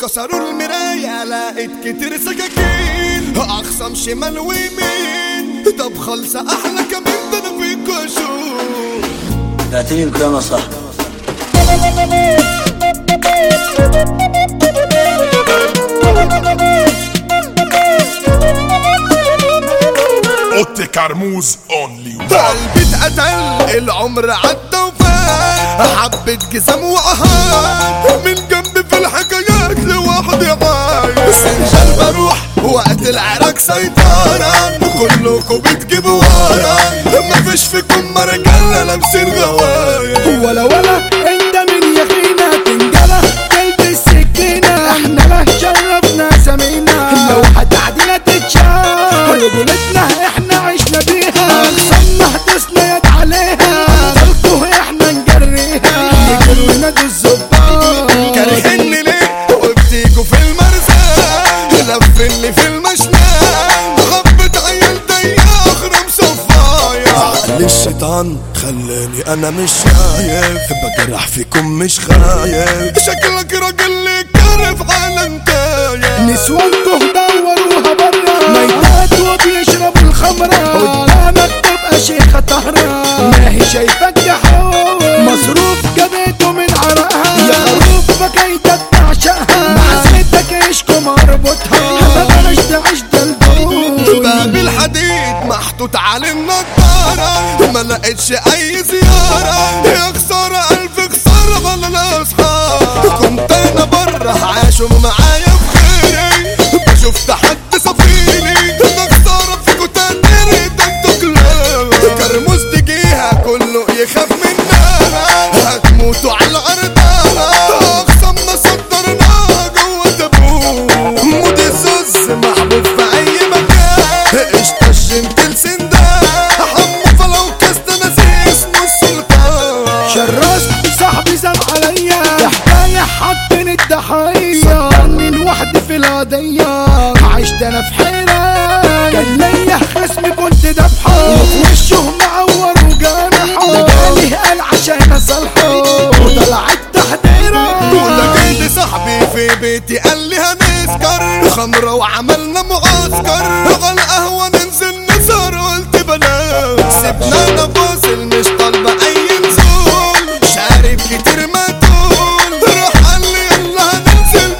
كسروا المراية لقيت كتير سكاكين اخصم شمال ويمين طب خلصة احلى كمان ده انا فيك اشوف اعتني بكلام يا صاحبي اوتي كرموز اونلي قلبي اتقتل العمر عدى وفات حبة جزم وقهات من جنبي في الحكايات لوحدي عايش سنجل بروح وقت العراك سيطرة كلكم بتجيبوا ورا مفيش فيكم رجالة لابسين غواية ولا ولا انت من يخينا تنجلة تلبس سكينة احنا لا شرفنا سمينا لو هتعدينا تتشاف رجولتنا احنا عشنا بيها اخصمنا دوسنا يد عليها قلتوا احنا نجريها يجوا لنا الزباط كارهني ليه وبتيجوا في المرسى لف اللي في المشنقة غبت عيال ضيقة اخرم صفايا عقل الشيطان خلاني انا مش شايف بجرح فيكم مش خايف شكلك راجل كارف على انتايا نسوانكم دوروها برا ميتات وبيشرب الخمرة قدامك تبقى شيخة طهرة ما هي شايفك جحوم مصروف جابته من عرقها يا خروف فكيتك تعشقها معزتك عيشكم مربوطها ما بلاش تعيش دلدول باب الحديد محطوط على النضارة ما لقيتش اي زيارة يا خسارة الف خسارة على الاصحاب كنت انا بره عاشوا معايا بخيري شفت حد صفيني ده خسارة فيكوا تاني ده انتوا كلاب كرموز تجيها كله يخاف منها هتموتوا على ارضها اقسمنا صدرناها جوه تابوت مود الزوز محبوب في اي مكان قشطة الجنتل سندان حمو فلو كاست ناسي اسمه السلطان شرست صاحبي زاد عليا ده حكاية حطني الضحية صدرني لوحدي في القضية عشت انا في حيرة كان ليا خصمي كنت دبحه وفي وشه معور وجرحه ده جالي قال عشان اصالحه وطلعت تحضيرة ولا جاي صاحبي في بيتي قال لي هنسكر خمرة وعملنا معسكر على القهوة ننزل نسهر قلت بلاش سيبنا انا فاصل مش طالبة اي نزول شارب كتير ما تقول راح قال لي يلا هننزل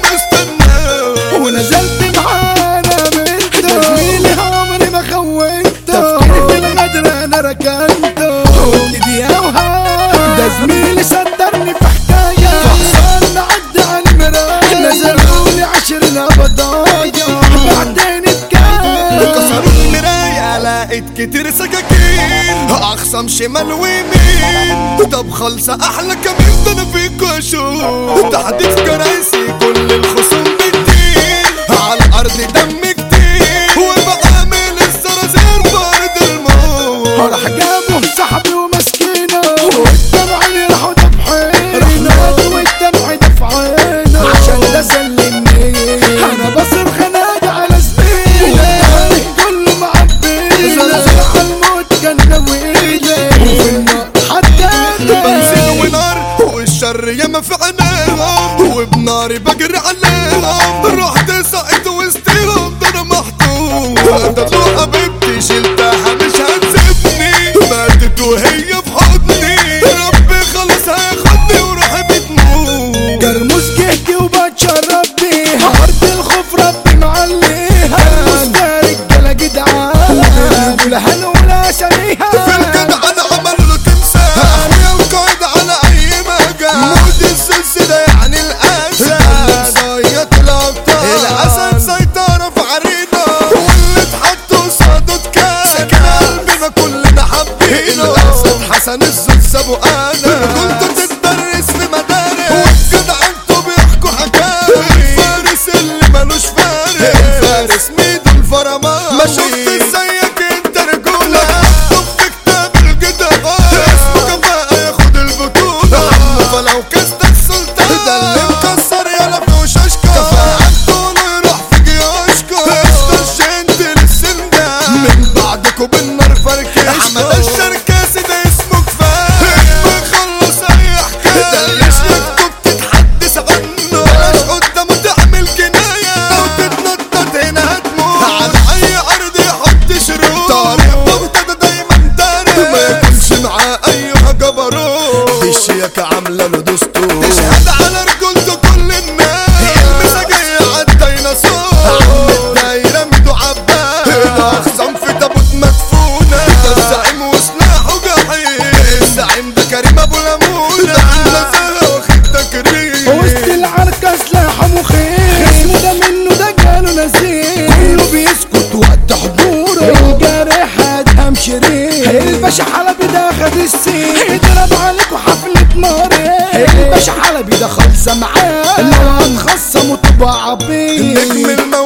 مستناه ونزلت معانا بنته زميلي عمري ما خونته تفكيري في الغدر انا ركنته دي اوهام ده زميلي صدرني في حكايه فحصان عدى على المرايه نزلولي عشر بضايا بعدين اتكلم كسروا المراية لقيت كتير سكاكين اخصم شمال ويمين طب خلصة احلى كمان ده انا فيك اشوف تحديث كراسي كل الخصوم بتطير على الارض دم كتير وبعامل الزرازير بارد الموت راح جابه صاحبي ومسكينه والدمع اللي راحوا دفحينه رحنا والدمع دفعينه عشان ده سلمني انا بصر خناق على زميلي كله معبينه زلزل على الموت كان ناويلي وفي النار حتى بنزين ونار والشر ياما في عينيهم وبناري بجري عليهم رحت سقيت وسطيهم ده انا محطوط ده طلع حبيبتي شلتها مش هتسيبني ماتت وهي في حضني ربي خلاص هياخدني وروحي بتموت كرموز جهدي وبتشرب بيها ارض الخوف ربي معليها كرموز ده رجاله جدعان ولا هنقول اساميها في الجدع انا عمل له تمثال اخويا القائد على اي مجال مود السلس ده يعني الاسد صيد الابطال الاسد سيطرة في عرينا واللي اتحط قصاده اتكال سكن قلبنا كلنا حابينه الاسد حسن الزود سابه انا كنت تتدرس في مدارس والجدع انتوا بيحكوا حكاوي الفارس اللي ملوش فارس الفارس ميدو الفرمان ما شفت زيك انت رجولة مكتوب في كتاب الجدعان اسمه كفاءة ياخد البطولة عمو فلو كست السلطان ده اللي مكسر يلا في وشاشكا كفاءة طوله يروح في جيوشكا استرشنت للسندان من بعدكم بالنار فركشكا حمد الشركاسي ده اسمه كفاية مخلص اي حكاية ده اللي شركته بتتحدث عنه بلاش قدامه تعمل ارحمه خير خصمه ده منه ده جاله نزيل كله بيسكت وقت حضوره الجارح ادهم شرير الباشا حلبي ده خد السين اضرب عليكوا حفلة نار الباشا حلبي ده خالصة معاه لو هتخصموا تبقى عبيط نجم الموت